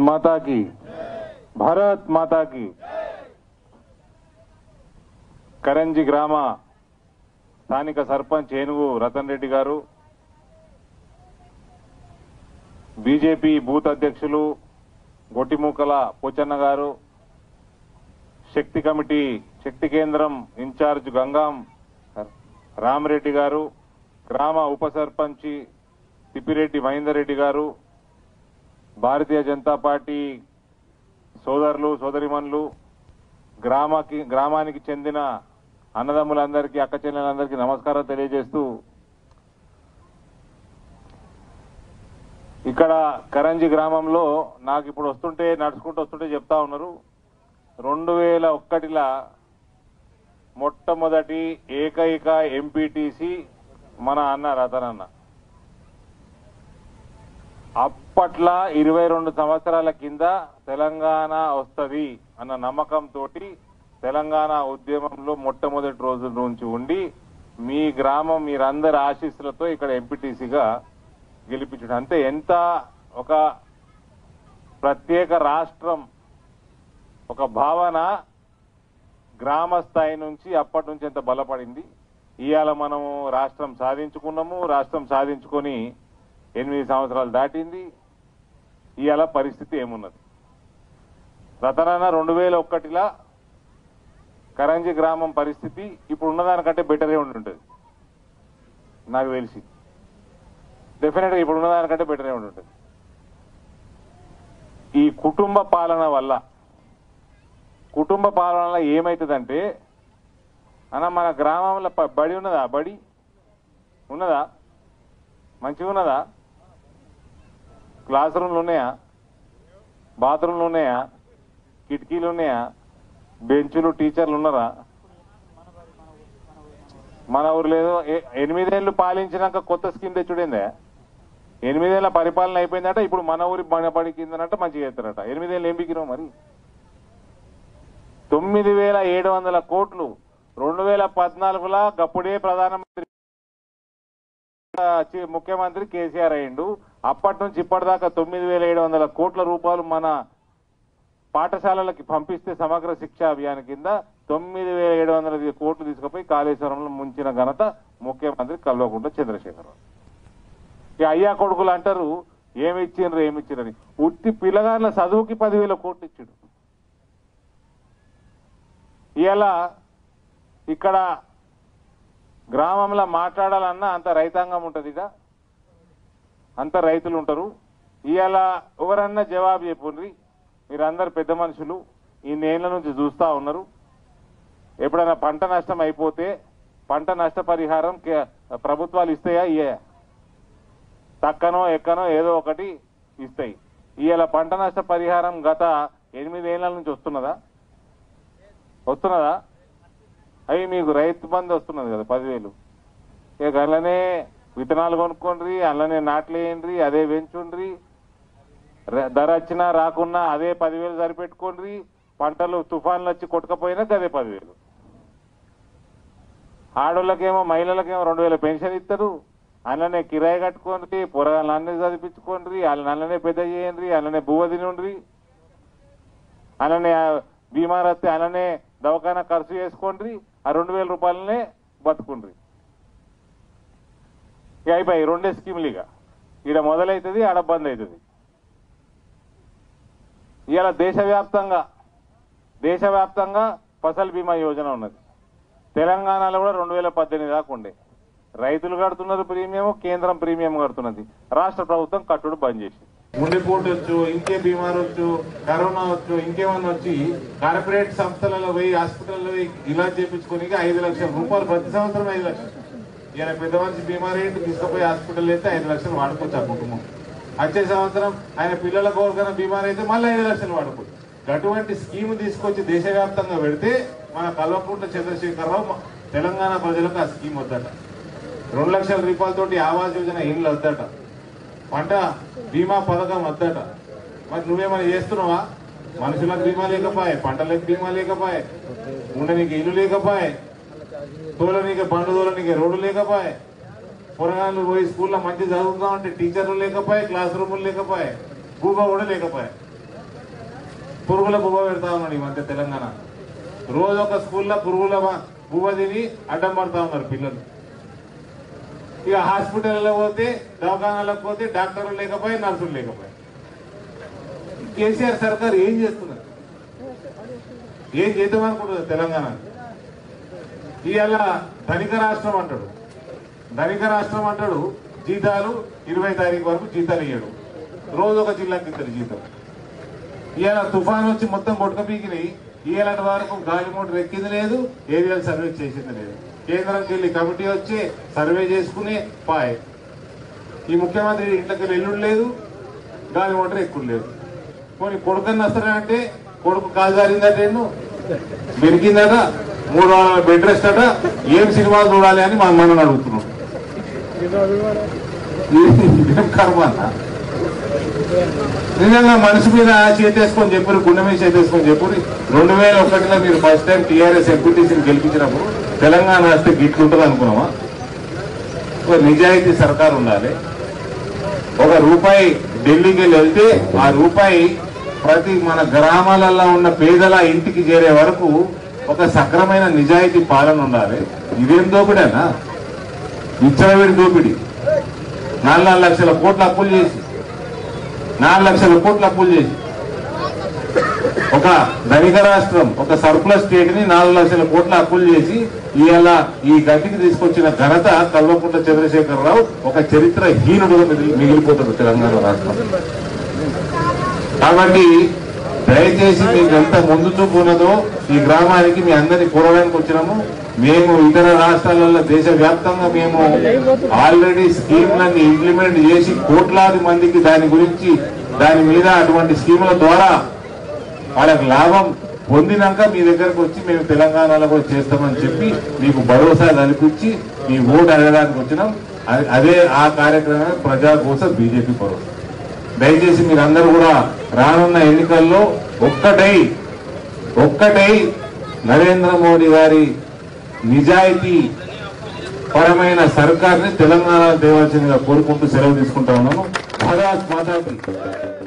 మాతా కి భారత్ మాతా కి కరంజి గ్రామ స్థానిక సర్పంచ్ ఏనుగు రతన్ రెడ్డి గారు బీజేపీ బూత్ అధ్యక్షులు గొట్టిమూకల పోచన్న గారు శక్తి కమిటీ శక్తి కేంద్రం ఇన్ఛార్జ్ గంగాం రామరెడ్డి గారు గ్రామ ఉప సర్పంచి తిప్పిరెడ్డి మహేందర్ రెడ్డి గారు భారతీయ జనతా పార్టీ సోదరులు సోదరిమణులు గ్రామకి గ్రామానికి చెందిన అన్నదమ్ములందరికీ అక్క చెల్లెలందరికీ నమస్కారం తెలియజేస్తూ ఇక్కడ కరంజి గ్రామంలో నాకు ఇప్పుడు వస్తుంటే నడుచుకుంటూ వస్తుంటే చెప్తా ఉన్నారు రెండు వేల ఒక్కటిలా మొట్టమొదటి ఏకైక ఎంపీటీసీ మన అన్న రతనన్న అప్పట్లా ఇరవై రెండు సంవత్సరాల కింద తెలంగాణ వస్తది అన్న నమ్మకంతో తెలంగాణ ఉద్యమంలో మొట్టమొదటి రోజుల నుంచి ఉండి మీ గ్రామం మీరందరి ఆశీస్సులతో ఇక్కడ ఎంపీటీసీగా గెలిపించడం అంటే ఎంత ఒక ప్రత్యేక రాష్ట్రం ఒక భావన గ్రామ స్థాయి నుంచి అప్పటి నుంచి ఎంత బలపడింది ఇవాళ మనము రాష్ట్రం సాధించుకున్నాము రాష్ట్రం సాధించుకొని ఎనిమిది సంవత్సరాలు దాటింది ఇవాళ పరిస్థితి ఏమున్నది రతనాన రెండు వేల ఒక్కటిలా కరంజి గ్రామం పరిస్థితి ఇప్పుడు ఉన్నదానికంటే బెటరే ఉండి ఉంటుంది నాకు తెలిసి డెఫినెట్గా ఇప్పుడు ఉన్నదానికంటే బెటరే ఉండి ఉంటుంది ఈ కుటుంబ పాలన వల్ల కుటుంబ పాలనలో ఏమవుతుందంటే అన్న మన గ్రామంలో ప- బడి ఉన్నదా బడి ఉన్నదా మంచిగా ఉన్నదా క్లాస్ రూమ్లు ఉన్నాయా బాత్రూమ్లు ఉన్నాయా కిటికీలు ఉన్నాయా బెంచులు టీచర్లు ఉన్నారా మన ఊర్లో ఏదో ఎ- ఎనిమిదేళ్లు పాలించినాక కొత్త స్కీమ్ తెచ్చుడేందే ఎనిమిదేళ్ల పరిపాలన అయిపోయిందట ఇప్పుడు మన ఊరి మన బడి కిందనట మంచిగా చేస్తారట ఎనిమిదేళ్ళు ఏం బిగినావు మరి తొమ్మిది వేల ఏడు వందల కోట్లు రెండు వేల పద్నాలుగులా గప్పుడే ప్రధానమంత్రి ఆ, చి- ముఖ్యమంత్రి కేసీఆర్ అయిండు అప్పటి నుంచి ఇప్పటిదాకా తొమ్మిది వేల ఏడు వందల కోట్ల రూపాయలు మన పాఠశాలలకి పంపిస్తే సమగ్ర శిక్షా అభియాన్ కింద తొమ్మిది వేల ఏడు వందల కోట్లు తీసుకుపోయి కాళేశ్వరంలో ముంచిన ఘనత ముఖ్యమంత్రి కల్వకుంట్ల చంద్రశేఖరరావు ఈ అయ్యా కొడుకులు అంటారు ఏమి ఇచ్చిండ్రు ఏమి ఇచ్చిండ్రని ఉత్తి పిల్లగాళ్ళ చదువుకి పదివేల కోట్లు ఇచ్చిండు ఇలా ఇక్కడ గ్రామంలో మాట్లాడాలన్నా అంత రైతాంగం ఉంటుంది ఇక అంత రైతులు ఉంటారు ఇవాళ ఎవరన్నా జవాబు చెప్పుండ్రి మీరందరు పెద్ద మనుషులు ఈ నేళ్ల నుంచి చూస్తా ఉన్నారు ఎప్పుడైనా పంట నష్టం అయిపోతే పంట నష్టపరిహారం కే- ప్రభుత్వాలు ఇస్తాయా ఇయ్యా తక్కనో ఎక్కనో ఏదో ఒకటి ఇస్తాయి ఇవాళ పంట నష్ట పరిహారం గత ఎనిమిదేళ్ల నుంచి వస్తున్నదా వస్తున్నదా అవి మీకు రైతు బంధు వస్తున్నది కదా పదివేలు ఇక అందులోనే విత్తనాలు కొనుక్కోండి అందులోనే నాట్లు వేయండి అదే పెంచుండ్రి ర- ధర వచ్చినా రాకున్నా అదే పదివేలు సరిపెట్టుకోండి పంటలు తుఫాన్లు వచ్చి కొట్టుకపోయినా అదే పదివేలు ఆడోళ్ళకేమో మహిళలకేమో రెండు వేల పెన్షన్ ఇస్తారు అందులోనే కిరాయి కట్టుకోండి పొరగాళ్ళు అన్నీ చదివించుకోండి వాళ్ళని అందులోనే పెద్ద చేయండి అందులోనే బువ్వ తినండి అలానే ఆ బీమార్ వస్తే అలానే దవాఖానా ఖర్చు చేసుకోండి ఆ రెండు వేల రూపాయలనే బతుకుండ్రి ఇక అయిపోయి రెండే స్కీములు ఇక ఈడ మొదలవుతుంది ఆడ బంద్ అవుతుంది ఇవాళ దేశవ్యాప్తంగా దేశవ్యాప్తంగా ఫసల్ బీమా యోజన ఉన్నది తెలంగాణలో కూడా రెండు వేల పద్దెనిమిది దాకా ఉండే రైతులు కడుతున్నారు ప్రీమియం కేంద్రం ప్రీమియం కడుతున్నది రాష్ట్ర ప్రభుత్వం కట్టుడు బంద్ చేసింది గుండెపోటు వచ్చు ఇంకే బీమార్ వచ్చు కరోనా వచ్చు ఇంకేమన్నా వచ్చి కార్పొరేట్ సంస్థలలో పోయి హాస్పిటల్లో పోయి ఇలాజ్ చేయించుకొని ఐదు లక్షల రూపాయలు ప్రతి సంవత్సరం ఐదు లక్షలు ఈయన పెద్ద మనిషి బీమార్ ఏంటి తీసుకుపోయి హాస్పిటల్ అయితే ఐదు లక్షలు వాడుకోవచ్చు ఆ కుటుంబం వచ్చే సంవత్సరం ఆయన పిల్లల కోరికైనా బీమార్ అయితే మళ్ళీ ఐదు లక్షలు వాడుకోవచ్చు అటువంటి స్కీమ్ తీసుకొచ్చి దేశవ్యాప్తంగా పెడితే మన కల్వకుంట్ల చంద్రశేఖరరావు మ- తెలంగాణ ప్రజలకు ఆ స్కీమ్ వద్దట రెండు లక్షల రూపాయలతోటి ఆవాస్ యోజన ఇల్లు వద్దట పంట బీమా పథకం వద్దట మరి నువ్వేమైనా చేస్తున్నావా మనుషులకు బీమా లేకపోయే పంటలకు బీమా లేకపోయే ఉండనీకి ఇల్లు లేకపోయే తోలనీకి బండ్లు తోలనీకి రోడ్డు లేకపోయే పొరగాళ్ళు పోయి స్కూల్లో మంచి చదువుతామంటే టీచర్లు లేకపోయే క్లాస్ రూములు లేకపోయే భూమా కూడా లేకపోయే పురుగుల బువ్వ పెడతా ఉన్నాడు ఈ మధ్య తెలంగాణ రోజు ఒక స్కూల్లో పురుగుల మ- బువ్వ తిని అడ్డం పడతా ఉన్నారు పిల్లలు ఇక హాస్పిటల్లో పోతే దవాఖానాలకు పోతే డాక్టర్లు లేకపోయి నర్సులు లేకపోయి కేసీఆర్ సర్కార్ ఏం చేస్తున్నారు ఏం చేద్దాం అనుకుంటుంది తెలంగాణ ఇవాళ ధనిక రాష్ట్రం అంటాడు ధనిక రాష్ట్రం అంటాడు జీతాలు ఇరవై తారీఖు వరకు జీతాలు ఇయ్యడు రోజు ఒక జిల్లాకి ఇద్దరు జీతం ఇవాళ తుఫాన్ వచ్చి మొత్తం కొట్టుక పీకినాయి ఇవాళ వరకు గాలి మోటార్ ఎక్కింది లేదు ఏరియల్ సర్వే చేసింది లేదు కేంద్రంకి వెళ్ళి కమిటీ వచ్చి సర్వే చేసుకుని పాయ్ ఈ ముఖ్యమంత్రి ఇంట్లోకి వెళ్ళి ఎల్లుడు లేదు గాలి మోటార్ ఎక్కువ లేదు పోనీ కొడుకని వస్తాడంటే కొడుకు కాలు జారిందట ఎన్నో మెరిగిందట మూడు వారాల బెడ్ రెస్ట్ అట ఏం సినిమా చూడాలి అని మా మనని అడుగుతున్నాం ఇదేం కర్మ అన్న నిజంగా మనసు మీద చేతేసుకొని చెప్పారు గుండె మీద చేతేసుకొని చెప్పారు రెండు వేల ఒకటిలో మీరు ఫస్ట్ టైం టీఆర్ఎస్ ఎంపీటీసీని గెలిపించినప్పుడు తెలంగాణ వస్తే గిట్లుంటుంది అనుకున్నామా ఒక నిజాయితీ సర్కారు ఉండాలి ఒక రూపాయి ఢిల్లీకి వెళ్ళి వెళ్తే ఆ రూపాయి ప్రతి మన గ్రామాలలో ఉన్న పేదల ఇంటికి చేరే వరకు ఒక సక్రమైన నిజాయితీ పాలన ఉండాలి ఇదేం దోపిడేనా ఇచ్చలవిడి దోపిడి నాలుగు నాలుగు లక్షల కోట్ల అప్పులు చేసి నాలుగు లక్షల కోట్ల అప్పులు చేసి ఒక ధనిక రాష్ట్రం ఒక సర్ప్లస్ స్టేట్ ని నాలుగు లక్షల కోట్ల అప్పులు చేసి ఇవాళ ఈ గతికి తీసుకొచ్చిన ఘనత కల్వకుంట్ల చంద్రశేఖరరావు ఒక చరిత్ర హీనుడుగా మిగిలి- మిగిలిపోతాడు తెలంగాణ రాష్ట్రం కాబట్టి దయచేసి మీకు ఎంత ముందు చూపు ఉన్నదో ఈ గ్రామానికి మీ అందరినీ కూరడానికి వచ్చినాము మేము ఇతర రాష్ట్రాలలో దేశ వ్యాప్తంగా మేము ఆల్రెడీ స్కీమ్లన్నీ ఇంప్లిమెంట్ చేసి కోట్లాది మందికి దాని గురించి దాని మీద అటువంటి స్కీముల ద్వారా వాళ్ళకి లాభం పొందినాక మీ దగ్గరకు వచ్చి మేము తెలంగాణలో కూడా చేస్తామని చెప్పి మీకు భరోసా కల్పించి మీ ఓటు అడగడానికి వచ్చినాం అ- అదే ఆ కార్యక్రమం ప్రజా కోసం బీజేపీ భరోసా దయచేసి మీరందరూ కూడా రానున్న ఎన్నికల్లో ఒక్కటై ఒక్కటై నరేంద్ర మోడీ గారి నిజాయితీ పరమైన సర్కార్ని తెలంగాణ దేవాల్సిందిగా కోరుకుంటూ సెలవు తీసుకుంటా ఉన్నాను భారత్ మాతాకి